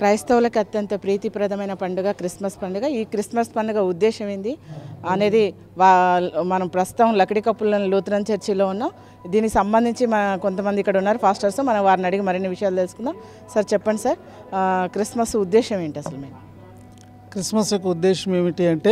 క్రైస్తవులకు అత్యంత ప్రీతిప్రదమైన పండుగ క్రిస్మస్ పండుగ ఈ క్రిస్మస్ పండుగ ఉద్దేశం ఏంది అనేది వా మనం ప్రస్తుతం లకడి కప్పుల లూథరన్ చర్చిలో ఉన్నాం దీనికి సంబంధించి మన కొంతమంది ఇక్కడ ఉన్నారు ఫాస్టర్స్ మనం వారిని అడిగి మరిన్ని విషయాలు తెలుసుకుందాం సార్ చెప్పండి సార్ ఆ, క్రిస్మస్ ఉద్దేశం ఏంటి అసలు మేము క్రిస్మస్ యొక్క ఉద్దేశం ఏమిటి అంటే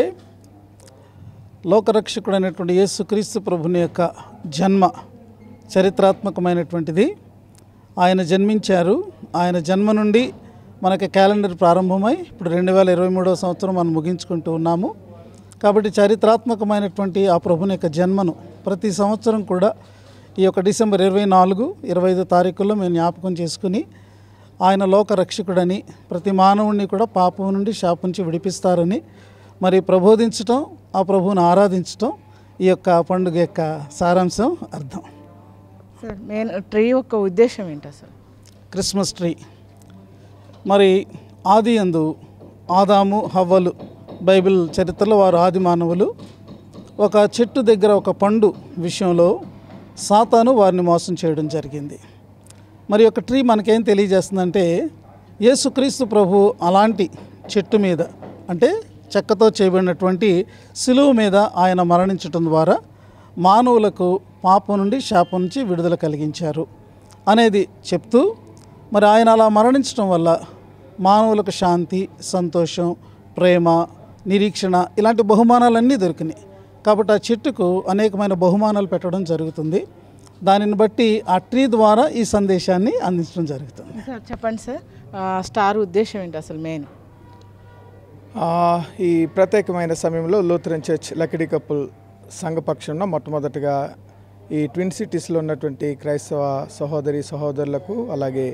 లోకరక్షకుడు అనేటువంటి యేసుక్రీస్తు ప్రభుని యొక్క జన్మ చరిత్రాత్మకమైనటువంటిది ఆయన జన్మించారు ఆయన జన్మ నుండి మనకి క్యాలెండర్ ప్రారంభమై ఇప్పుడు రెండు వేల ఇరవై మూడవ సంవత్సరం మనం ముగించుకుంటూ ఉన్నాము కాబట్టి చరిత్రాత్మకమైనటువంటి ఆ ప్రభుని యొక్క జన్మను ప్రతి సంవత్సరం కూడా ఈ యొక్క డిసెంబర్ ఇరవై నాలుగు ఇరవై ఐదు తారీఖుల్లో మేము జ్ఞాపకం చేసుకుని ఆయన లోక రక్షకుడని ప్రతి మానవుణ్ణి కూడా పాపం నుండి శాపం నుంచి విడిపిస్తారని మరి ప్రబోధించటం ఆ ప్రభువుని ఆరాధించటం ఈ యొక్క పండుగ యొక్క సారాంశం అర్థం సార్ మెయిన్ ట్రీ యొక్క ఉద్దేశం ఏంటి అసలు క్రిస్మస్ ట్రీ మరి ఆది అందు ఆదాము హవ్వలు బైబిల్ చరిత్రలో వారు ఆది మానవులు ఒక చెట్టు దగ్గర ఒక పండు విషయంలో సాతాను వారిని మోసం చేయడం జరిగింది మరి ఒక ట్రీ మనకేం తెలియజేస్తుందంటే యేసుక్రీస్తు ప్రభు అలాంటి చెట్టు మీద అంటే చెక్కతో చేయబడినటువంటి సిలువ మీద ఆయన మరణించటం ద్వారా మానవులకు పాపం నుండి శాపం నుంచి విడుదల కలిగించారు అనేది చెప్తూ మరి ఆయన అలా మరణించడం వల్ల మానవులకు శాంతి సంతోషం ప్రేమ నిరీక్షణ ఇలాంటి బహుమానాలన్నీ దొరికినాయి కాబట్టి ఆ చెట్టుకు అనేకమైన బహుమానాలు పెట్టడం జరుగుతుంది దానిని బట్టి ఆ ట్రీ ద్వారా ఈ సందేశాన్ని అందించడం జరుగుతుంది సార్ చెప్పండి సార్ ఆ, స్టార్ ఉద్దేశం ఏంటి అసలు మెయిన్ ఆ, ఈ ప్రత్యేకమైన సమయంలో లూథరన్ చర్చ్ లకిడి కప్పుల్ సంఘపక్షంలో మొట్టమొదటిగా ఈ ట్విన్ సిటీస్లో ఉన్నటువంటి క్రైస్తవ సహోదరి సహోదరులకు అలాగే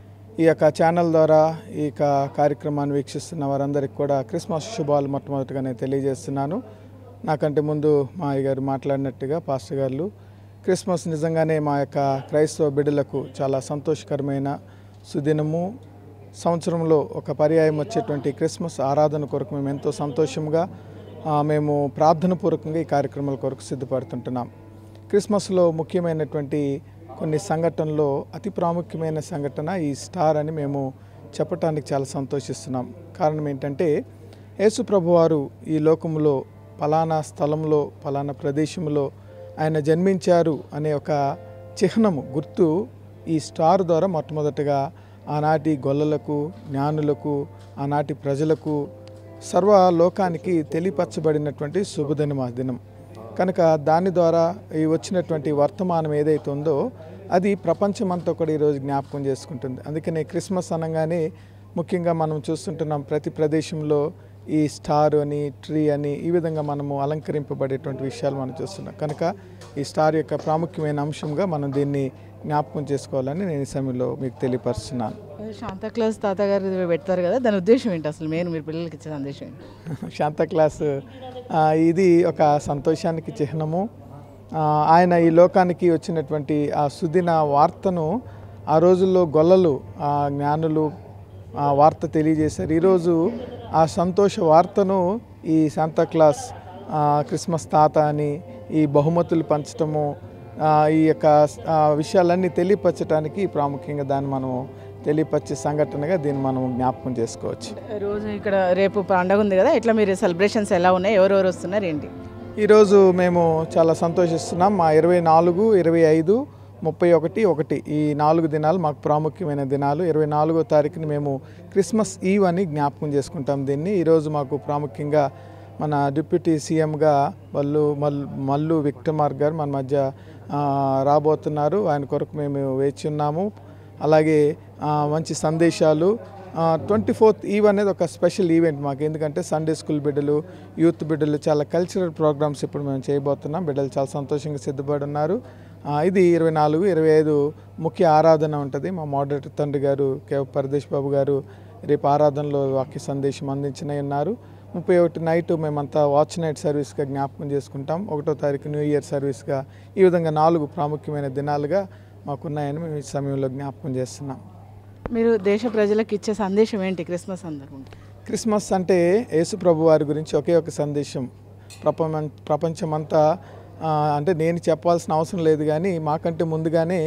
ఈ యొక్క ఛానల్ ద్వారా ఈ యొక్క కార్యక్రమాన్ని వీక్షిస్తున్న వారందరికీ కూడా క్రిస్మస్ శుభాలు మొట్టమొదటిగా నేను తెలియజేస్తున్నాను నాకంటే ముందు మా అయ్య గారు మాట్లాడినట్టుగా పాస్టర్ గారు క్రిస్మస్ నిజంగానే మా యొక్క క్రైస్తవ బిడ్డలకు చాలా సంతోషకరమైన సుదినము సంవత్సరంలో ఒక పర్యాయం వచ్చేటువంటి క్రిస్మస్ ఆరాధన కొరకు మేము ఎంతో సంతోషంగా ఆ, మేము ప్రార్థనపూర్వకంగా ఈ కార్యక్రమాల కొరకు సిద్ధపడుతుంటున్నాం క్రిస్మస్లో ముఖ్యమైనటువంటి కొన్ని సంఘటనలో అతి ప్రాముఖ్యమైన సంఘటన ఈ స్టార్ అని మేము చెప్పటానికి చాలా సంతోషిస్తున్నాం కారణం ఏంటంటే యేసు ప్రభువారు ఈ లోకంలో ఫలానా స్థలంలో ఫలానా ప్రదేశంలో ఆయన జన్మించారు అనే ఒక చిహ్నము గుర్తు ఈ స్టార్ ద్వారా మొట్టమొదటగా ఆనాటి గొల్లలకు జ్ఞానులకు ఆనాటి ప్రజలకు సర్వ లోకానికి తెలియపరచబడినటువంటి శుభదినం ఆ దినం కనుక దాని ద్వారా ఈ వచ్చినటువంటి వర్తమానం ఏదైతే ఉందో అది ప్రపంచమంతా కూడా ఈరోజు జ్ఞాపకం చేసుకుంటుంది అందుకనే క్రిస్మస్ అనగానే ముఖ్యంగా మనం చూస్తుంటున్నాం ప్రతి ప్రదేశంలో ఈ స్టార్ అని ట్రీ అని ఈ విధంగా మనము అలంకరింపబడేటువంటి విషయాలు మనం చూస్తున్నాం కనుక ఈ స్టార్ యొక్క ప్రాముఖ్యమైన అంశంగా మనం దీన్ని జ్ఞాపకం చేసుకోవాలని నేను ఈ సమయంలో మీకు తెలియపరుస్తున్నాను శాంతా క్లాస్ తాతగారు ఇది పెడతారు కదా దాని ఉద్దేశం ఏంటి అసలు మెయిన్ మీరు పిల్లలకి ఇచ్చే సందేశం ఏంటి శాంత క్లాస్ ఆ, ఇది ఒక సంతోషానికి చిహ్నము ఆ, ఆయన ఈ లోకానికి వచ్చినటువంటి ఆ సుదిన వార్తను ఆ రోజుల్లో గొల్లలు ఆ జ్ఞానులు ఆ వార్త తెలియజేశారు ఈరోజు ఆ సంతోష వార్తను ఈ శాంతా క్లాస్ ఆ, క్రిస్మస్ తాత అని ఈ బహుమతులు పంచటము ఆ, ఈ యొక్క ఆ, విషయాలన్నీ తెలియపరచడానికి ప్రాముఖ్యంగా దాన్ని మనం తెలియపరిచే సంఘటనగా దీన్ని మనం జ్ఞాపకం చేసుకోవచ్చు రోజు ఇక్కడ రేపు పండగ ఉంది కదా ఇట్లా మీరు సెలబ్రేషన్స్ ఎలా ఉన్నాయి ఎవరెవరు వస్తున్నారు ఏంటి ఈరోజు మేము చాలా సంతోషిస్తున్నాం మా ఇరవై నాలుగు ఇరవై ఐదు ముప్పై ఒకటి ఒకటి ఈ నాలుగు దినాలు మాకు ప్రాముఖ్యమైన దినాలు ఇరవై నాలుగో తారీఖుని మేము క్రిస్మస్ ఈవ్ అని జ్ఞాపకం చేసుకుంటాం దీన్ని ఈరోజు మాకు ప్రాముఖ్యంగా మన డిప్యూటీ సీఎంగా మల్లు మల్ మల్లు విక్టమార్ గారు మన మధ్య ఆ, రాబోతున్నారు ఆయన కొరకు మేము వేచి ఉన్నాము అలాగే ఆ, మంచి సందేశాలు ట్వంటీ ఫోర్త్ ఈవ్ అనేది ఒక స్పెషల్ ఈవెంట్ మాకు ఎందుకంటే సండే స్కూల్ బిడ్డలు యూత్ బిడ్డలు చాలా కల్చరల్ ప్రోగ్రామ్స్ ఇప్పుడు మేము చేయబోతున్నాం బిడ్డలు చాలా సంతోషంగా సిద్ధపడి ఉన్నారు ఆ, ఇది ఇరవై నాలుగు ఇరవై ఐదు ముఖ్య ఆరాధన ఉంటుంది మా మోడరేటర్ తండ్రి గారు కే పరదేశ్ బాబు గారు రేపు ఆరాధనలో వాక్య సందేశం అందించిన ఉన్నారు ముప్పై ఒకటి నైట్ మేమంతా వాచ్ నైట్ సర్వీస్గా జ్ఞాపకం చేసుకుంటాం ఒకటో తారీఖు న్యూ ఇయర్ సర్వీస్గా ఈ విధంగా నాలుగు ప్రాముఖ్యమైన దినాలుగా మాకున్నాయని మేము ఈ సమయంలో జ్ఞాపకం చేస్తున్నాం మీరు దేశ ప్రజలకు ఇచ్చే సందేశం ఏంటి క్రిస్మస్ సందర్భంగా క్రిస్మస్ అంటే యేసు ప్రభు వారి గురించి ఒకే ఒక సందేశం ప్రపంచం ప్రపంచమంతా ఆ, అంటే నేను చెప్పాల్సిన అవసరం లేదు కానీ మాకంటే ముందుగానే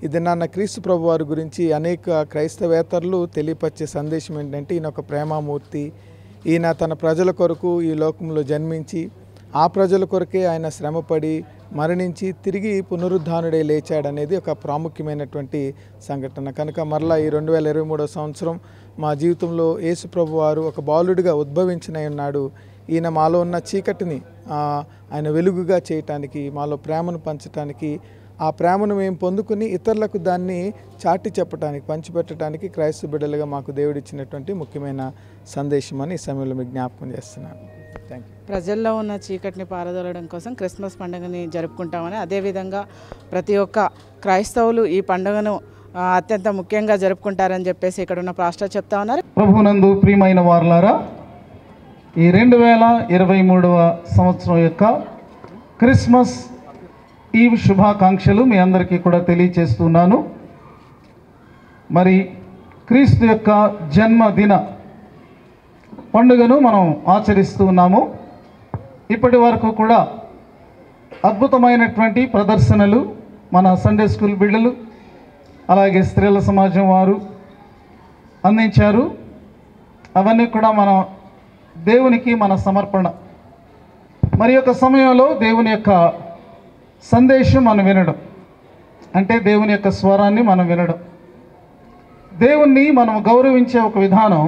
ఇది నాన్న క్రీస్తు ప్రభు వారి గురించి అనేక క్రైస్తవేతరులు తెలియపరిచే సందేశం ఏంటంటే ఈయన ఒక ప్రేమామూర్తి ఈయన తన ప్రజల కొరకు ఈ లోకంలో జన్మించి ఆ ప్రజల కొరకే ఆయన శ్రమపడి మరణించి తిరిగి పునరుద్ధానుడై లేచాడనేది ఒక ప్రాముఖ్యమైనటువంటి సంఘటన కనుక మరలా ఈ రెండు వేల ఇరవై మూడో సంవత్సరం మా జీవితంలో యేసు ప్రభు వారు ఒక బాలుడిగా ఉద్భవించిన ఉన్నాడు ఈయన మాలో ఉన్న చీకటిని ఆ, ఆయన వెలుగుగా చేయటానికి మాలో ప్రేమను పంచటానికి ఆ ప్రేమను మేము పొందుకుని ఇతరులకు దాన్ని చాటి చెప్పడానికి పంచిపెట్టడానికి క్రైస్తవ బిడ్డలుగా మాకు దేవుడిచ్చినటువంటి ముఖ్యమైన సందేశం అని ఈ సమయంలో మీకు జ్ఞాపకం చేస్తున్నాను థ్యాంక్ యూ ప్రజల్లో ఉన్న చీకటిని పారదోలడం కోసం క్రిస్మస్ పండుగని జరుపుకుంటామని అదేవిధంగా ప్రతి ఒక్క క్రైస్తవులు ఈ పండుగను ఆ, అత్యంత ముఖ్యంగా జరుపుకుంటారని చెప్పేసి ఇక్కడ ఉన్న పాస్టర్ చెప్తా ఉన్నారు ప్రభునందు ప్రియమైన వారలారా ఈ రెండు వేల ఇరవై మూడవ సంవత్సరం యొక్క క్రిస్మస్ ఈవ్ శుభాకాంక్షలు మీ అందరికీ కూడా తెలియచేస్తున్నాను మరి క్రీస్తు యొక్క జన్మదిన పండుగను మనం ఆచరిస్తూ ఉన్నాము ఇప్పటి వరకు కూడా అద్భుతమైనటువంటి ప్రదర్శనలు మన సండే స్కూల్ బిడ్డలు అలాగే స్త్రీల సమాజం వారు అందించారు అవన్నీ కూడా మన దేవునికి మన సమర్పణ మరి యొక్క సమయంలో దేవుని యొక్క సందేశం మనం వినడం అంటే దేవుని యొక్క స్వరాన్ని మనం వినడం దేవుణ్ణి మనం గౌరవించే ఒక విధానం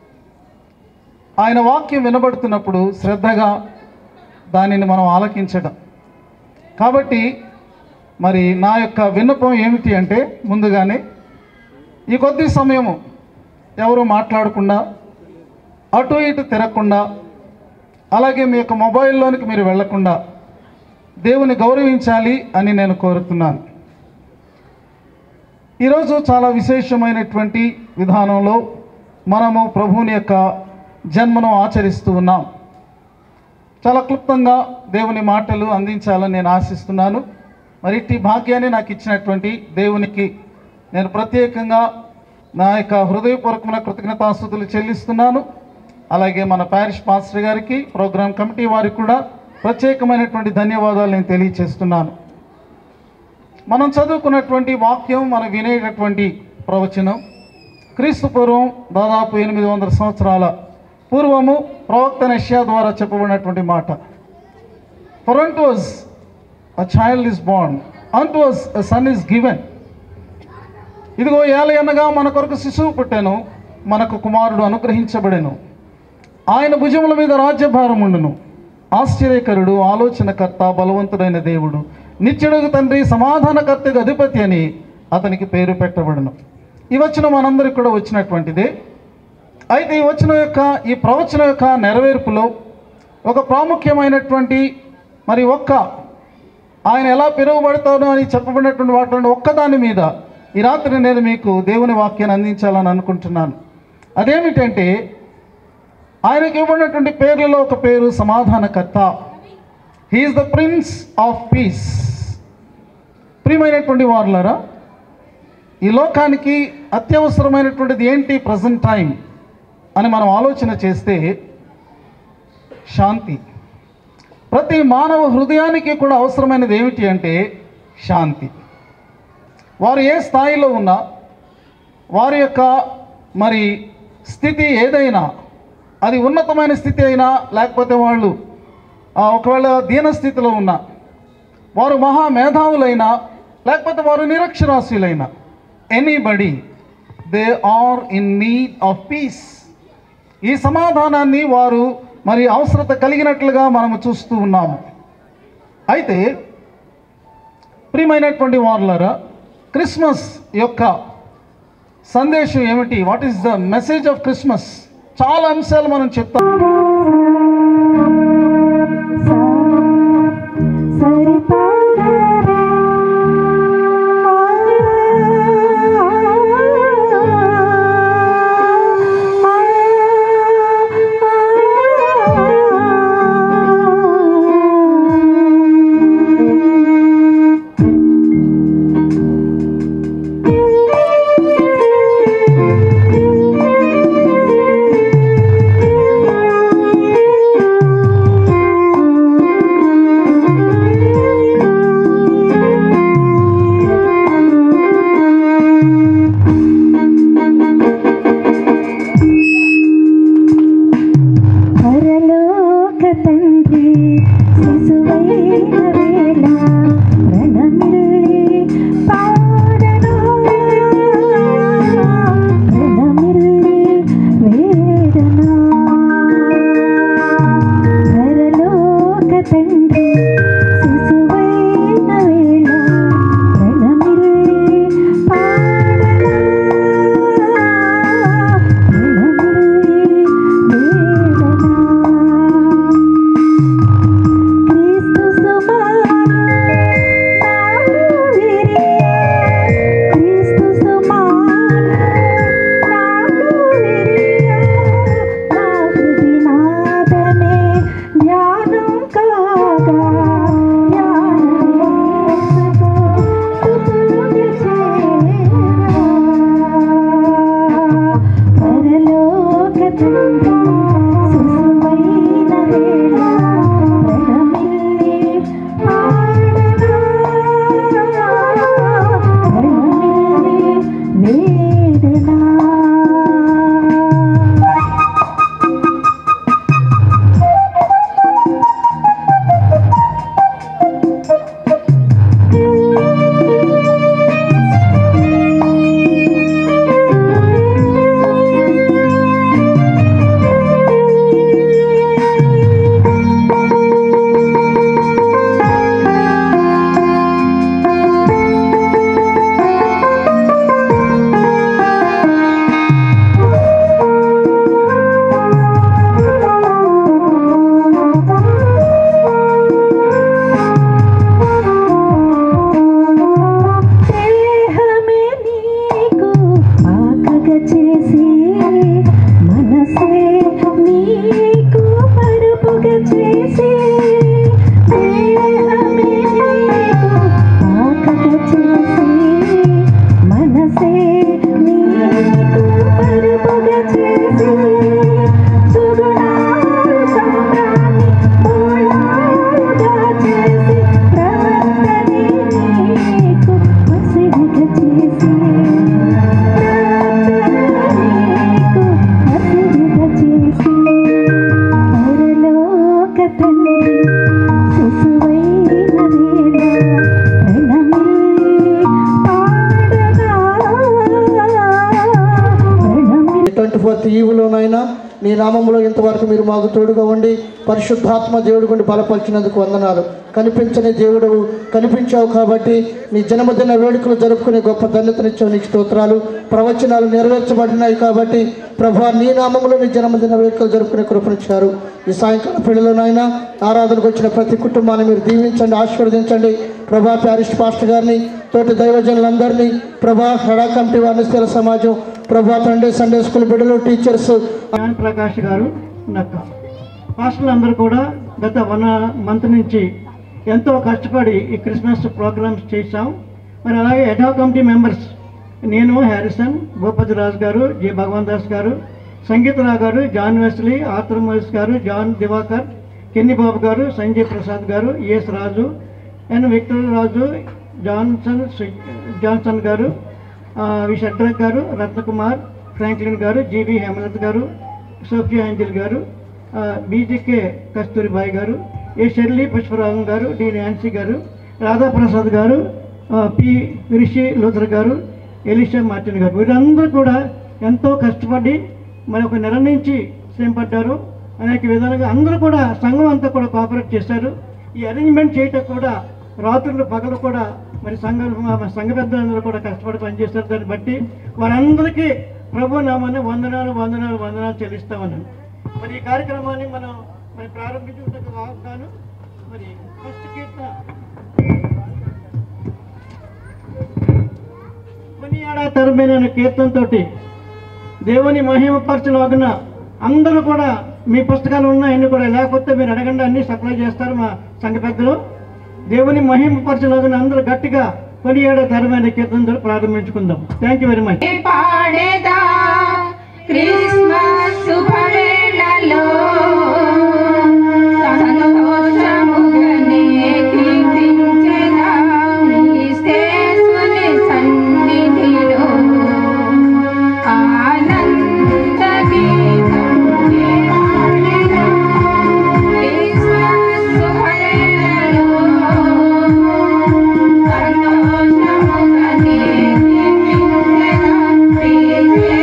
ఆయన వాక్యం వినబడుతున్నప్పుడు శ్రద్ధగా దానిని మనం ఆలకించడం కాబట్టి మరి నా యొక్క విన్నపం ఏమిటి అంటే ముందుగానే ఈ కొద్ది సమయము ఎవరు మాట్లాడకుండా అటు ఇటు తిరగకుండా అలాగే మీ యొక్క మొబైల్లోనికి మీరు వెళ్లకుండా దేవుని గౌరవించాలి అని నేను కోరుతున్నాను ఈరోజు చాలా విశేషమైనటువంటి విధానంలో మనము ప్రభువుని యొక్క జన్మను ఆచరిస్తూ ఉన్నాం చాలా క్లుప్తంగా దేవుని మాటలు అందించాలని నేను ఆశిస్తున్నాను మరి ఇట్టి భాగ్యాన్ని నాకు ఇచ్చినటువంటి దేవునికి నేను ప్రత్యేకంగా నా యొక్క హృదయపూర్వకమైన కృతజ్ఞతాస్థుతులు చెల్లిస్తున్నాను అలాగే మన ప్యారిష్ పాస్టర్ గారికి ప్రోగ్రామ్ కమిటీ వారికి కూడా ప్రత్యేకమైనటువంటి ధన్యవాదాలు నేను తెలియచేస్తున్నాను మనం చదువుకున్నటువంటి వాక్యం మనం వినేటటువంటి ప్రవచనం క్రీస్తు పూర్వం దాదాపు ఎనిమిది వందల సంవత్సరాల పూర్వము ప్రవక్త నష్యా ద్వారా చెప్పబడినటువంటి మాట for unto was a child is బాండ్ unto was a son is given ఇదిగో ఏలయనగా మన కొరకు శిశువు పుట్టెను మనకు కుమారుడు అనుగ్రహించబడెను ఆయన భుజముల మీద రాజ్యభారం ఉండును ఆశ్చర్యకరుడు ఆలోచనకర్త బలవంతుడైన దేవుడు నిత్యుడుగు తండ్రి సమాధానకర్తగా అధిపతి అని అతనికి పేరు పెట్టబడును ఈ వచనం మనందరికి కూడా వచ్చినటువంటిదే అయితే ఈ వచనం యొక్క ఈ ప్రవచనం యొక్క నెరవేర్పులో ఒక ప్రాముఖ్యమైనటువంటి మరి ఒక్క ఆయన ఎలా పిలువబడతాడో అని చెప్పబడినటువంటి వాటిలో ఒక్కదాని మీద ఈ రాత్రి నేను మీకు దేవుని వాక్యాన్ని అందించాలని అనుకుంటున్నాను అదేమిటంటే ఆయనకి ఇవ్వబడినటువంటి పేర్లలో ఒక పేరు సమాధానకర్త he is the prince of peace ప్రియమైనటువంటి వారులారా ఈ లోకానికి అత్యవసరమైనటువంటిది ఏంటి ప్రజెంట్ టైం అని మనం ఆలోచన చేస్తే శాంతి ప్రతి మానవ హృదయానికి కూడా అవసరమైనది ఏమిటి అంటే శాంతి వారు ఏ స్థాయిలో ఉన్నా వారి యొక్క మరి స్థితి ఏదైనా అది ఉన్నతమైన స్థితి అయినా లేకపోతే వాళ్ళు ఆ, ఒకవేళ దీనస్థితిలో ఉన్నా వారు మహా మేధావులైనా లేకపోతే వారు నిరక్షరాస్యులైనా anybody they are in need of peace ఈ సమాధానాన్ని వారు మరి అవసరత కలిగినట్లుగా మనము చూస్తూ ఉన్నాము అయితే ప్రియమైనటువంటి వారులారా క్రిస్మస్ యొక్క సందేశం ఏమిటి what is the message of Christmas చాలా అంశాలు మనం చెప్తాం Thank తండ్రి సుసువైన వేళ ప్రణమిల్లి పాడనా ప్రణమిల్లి వేడనా దేహమే నీకు ఆకగ చేసి మనసే నీకు పరుపుగ చేసి దేహమే నీకు ఆకగ చేసి మనసే నీకు పరుపుగ చేసి సుగుణాలు సంప్రాణి మూలాలుగా చేసి ప్రవర్తనే నీకు పసిడిగ చేసి నీకు పసిడిగ చేసి పరలోక తండ్రి శిశువైన వేళ ప్రణమిల్లి పాడగా ప్రణమిల్లి ట్వంటీ ఫోర్త్ ఈవులోనైనా నీ నామంలో ఇంతవరకు మీరు మాకు తోడుగా ఉండి పరిశుద్ధాత్మ దేవుడు గుండి బలపరిచినందుకు వందనాలు కనిపించని దేవుడు కనిపించావు కాబట్టి నీ జన్మదిన వేడుకలు జరుపుకునే గొప్ప ధన్యతనిచ్చావు నీకు స్తోత్రాలు ప్రవచనాలు నెరవేర్చబడినాయి కాబట్టి ప్రభా నీ నామంలో నీ జన్మదిన వేడుకలు జరుపుకునే కృపనిచ్చారు ఈ సాయంకాలం పెళ్లిలోనైనా ఆరాధనకు వచ్చిన ప్రతి కుటుంబాన్ని మీరు దీవించండి ఆశీర్వదించండి ప్రభా ప్యారిస్ట్ పాస్టర్ గారిని తోటి దైవజనులందరినీ ప్రభా హడా కమిటీ వారిని స్థిర సమాజం ప్రభా తండ్రి సండే స్కూల్ బిడ్డలు టీచర్స్ జ్ఞాన్ ప్రకాష్ గారు నక్క పాస్టర్లు అందరూ కూడా గత వన్ మంత్ నుంచి ఎంతో కష్టపడి ఈ క్రిస్మస్ ప్రోగ్రామ్స్ చేశాం మరి అలాగే ఎడా కమిటీ మెంబర్స్ నేను హ్యారిసన్ భూపతి రాజు గారు జి భగవాన్ దాస్ గారు సంగీతరావు గారు జాన్ వెస్లీ ఆత్ర మోయిస్ గారు జాన్ దివాకర్ కెన్ని బాబు గారు సంజయ్ ప్రసాద్ గారు S Raju and Victor Raju Johnson Shri- Johnson గారు ఆ, వి షడ్రక్ గారు రత్నకుమార్ ఫ్రాంక్లిన్ గారు జీవి హేమలత్ గారు సోఫియా ఏంజల్ గారు ఆ, బీజేకే కస్తూరిబాయి గారు ఏ షెర్లీ పుష్పరాగం గారు డి నాన్సీ గారు రాధాప్రసాద్ గారు ఆ, పి రిషి లూథర్ గారు ఎలిషా మార్టిన్ గారు వీరందరూ కూడా ఎంతో కష్టపడి మరి ఒక నెల నుంచి శ్రమపడ్డారు అనేక విధాలుగా అందరూ కూడా సంఘం అంతా కూడా కోఆపరేట్ చేశారు ఈ అరేంజ్మెంట్ చేయటం కూడా రాత్రులు పగలు కూడా మరి సంఘ మా సంఘ పెద్దలందరూ కూడా కష్టపడి పనిచేస్తారు దాన్ని బట్టి వారందరికీ ప్రభు నామాన్ని వందనాలు వందనాలు వందనాలు చెల్లిస్తామన్నాను మరి ఈ కార్యక్రమాన్ని మనం మరి ప్రారంభించుకుంటే వాగ్దానం మరి ఫస్ట్ కీర్తన కొనియాడా తరమైన కీర్తనతోటి దేవుని మహిమపరచలాగిన అందరూ కూడా మీ పుస్తకాలు ఉన్నాయన్నీ కూడా లేకపోతే మీరు అడగండి అన్ని సప్లై చేస్తారు మా సంఘ పెద్దలు దేవుని మహిమపరచలాగిన అందరూ గట్టిగా కొనియాడ తరమైన కీర్తనతో ప్రారంభించుకుందాం థ్యాంక్ యూ వెరీ మచ్ పాడేదా క్రిస్మస్ శుభవేళలో సంతోషముగనే కీర్తించెదా క్రీస్తేసుని సన్నిధిలో ఆనంద గీతం పాడేదా క్రిస్మస్ శుభవేళలో సంతోషముగనే కీర్తించెదా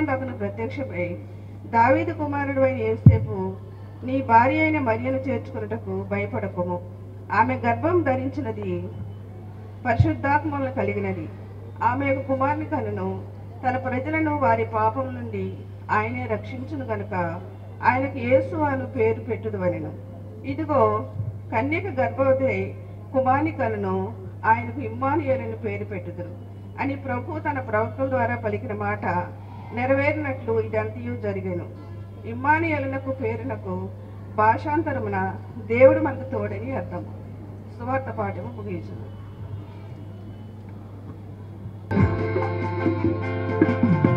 కలమందు అతను ప్రత్యక్షమై దావీదు కుమారుడు అయిన యేసేపు నీ భార్య అయిన మరియను చేర్చుకున్నటకు భయపడకుము ఆమె గర్భం ధరించినది పరిశుద్ధాత్మలను కలిగినది ఆమె యొక్క కుమారుని కనును తన ప్రజలను వారి పాపం నుండి ఆయనే రక్షించును గనుక ఆయనకు యేసు అను పేరు పెట్టుదువనెను ఇదిగో కన్యక గర్భవతి అయి కుమారుని కనును ఆయనకు ఇమ్మానుయేలని పేరు పెట్టుదురు అని ప్రభు తన ప్రవక్తల ద్వారా పలికిన మాట నెరవేరినట్లు ఇదంతయు జరిగెను ఇమ్మానుయేలునకు పేరునకు భాషాంతరమున దేవుడు మనకు తోడని అర్థం సువార్త పాఠము ముగించును